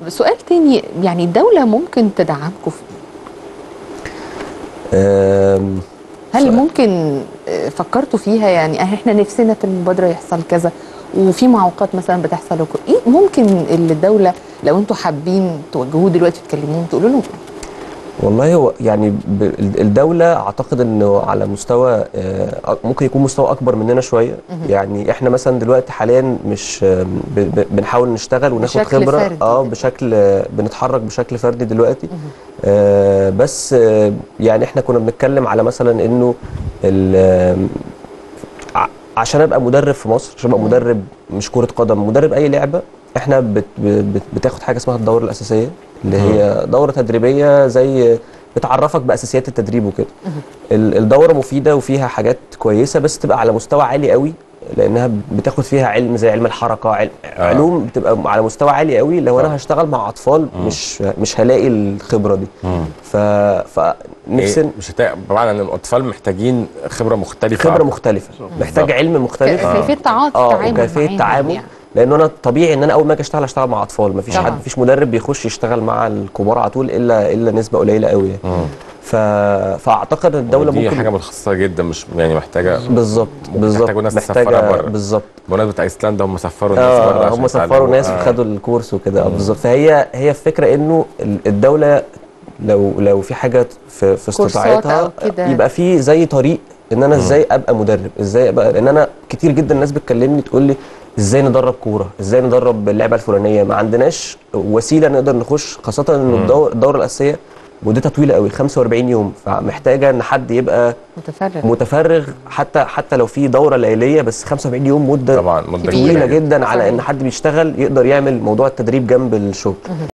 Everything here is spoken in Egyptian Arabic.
سؤال تاني يعني الدوله ممكن تدعمكم في آم، هل سؤال. ممكن آه، فكرتوا فيها يعني آه، احنا نفسنا في المبادره يحصل كذا وفي معوقات مثلا بتحصل لكم ايه ممكن اللي الدوله لو انتوا حابين توجهوه دلوقتي تكلموهم تقولوا لهم والله هو يعني ب- ال- الدولة أعتقد إنه على مستوى آه، ممكن يكون مستوى أكبر مننا شوية يعني إحنا مثلا دلوقتي حاليا مش آه، ب- ب- بنحاول نشتغل وناخد بشكل خبرة فردي اه كده. بشكل آه، بنتحرك بشكل فردي دلوقتي آه بس آه يعني إحنا كنا بنتكلم على مثلا إنه ال- آه، ع- عشان ابقى مدرب في مصر عشان ابقى مدرب مش كرة قدم مدرب اي لعبة احنا بت بت بتاخد حاجة اسمها الدورة الأساسية اللي هي دورة تدريبية زي بتعرفك بأساسيات التدريب وكده ال- الدورة مفيدة وفيها حاجات كويسة بس تبقى على مستوى عالي قوي لانها بتاخد فيها علم زي علم الحركه علم آه. علوم بتبقى على مستوى عالي قوي لو انا هشتغل مع اطفال مش مش هلاقي الخبره دي مم. ف فنفسي إيه مش هتلاقي بمعنى ان الاطفال محتاجين خبره مختلفه خبره أكتر. مختلفه محتاج علم مختلف كيفيه تعاطي اه تعامل وكيفيه معاهم تعامل يعني. لانه انا طبيعي ان انا اول ما اجي اشتغل اشتغل مع اطفال مفيش طبعاً. حد مفيش مدرب بيخش يشتغل مع الكبار على طول الا الا نسبه قليله قوي يعني. مم. ف... فاعتقد ان الدوله دي ممكن حاجه متخصصه جدا مش يعني محتاجه بالظبط ممكن بالظبط تحتاجوا ناس تسفرها محتاجه بره. بالظبط بمناسبه ايسلندا هم سفروا ناس بره اه عشان هم سفروا يتعلموا. ناس آه. وخدوا الكورس وكده آه، بالظبط فهي هي الفكره انه ال- الدوله لو لو في حاجه في في كورسات استطاعتها أو كده. يبقى في زي طريق ان انا ازاي ابقى مدرب ازاي ابقى لان انا كتير جدا الناس بتكلمني تقول لي ازاي ندرب كوره ازاي ندرب اللعبه الفلانيه ما عندناش وسيله نقدر نخش خاصه انه الدور الدوره الاساسيه مدتها طويله قوي 45 يوم فمحتاجه ان حد يبقى متفرغ متفرغ حتى حتى لو في دوره ليليه بس 45 يوم مده طبعا مده كبيرة طويله كبيرة جدا على صحيح. ان حد بيشتغل يقدر يعمل موضوع التدريب جنب الشغل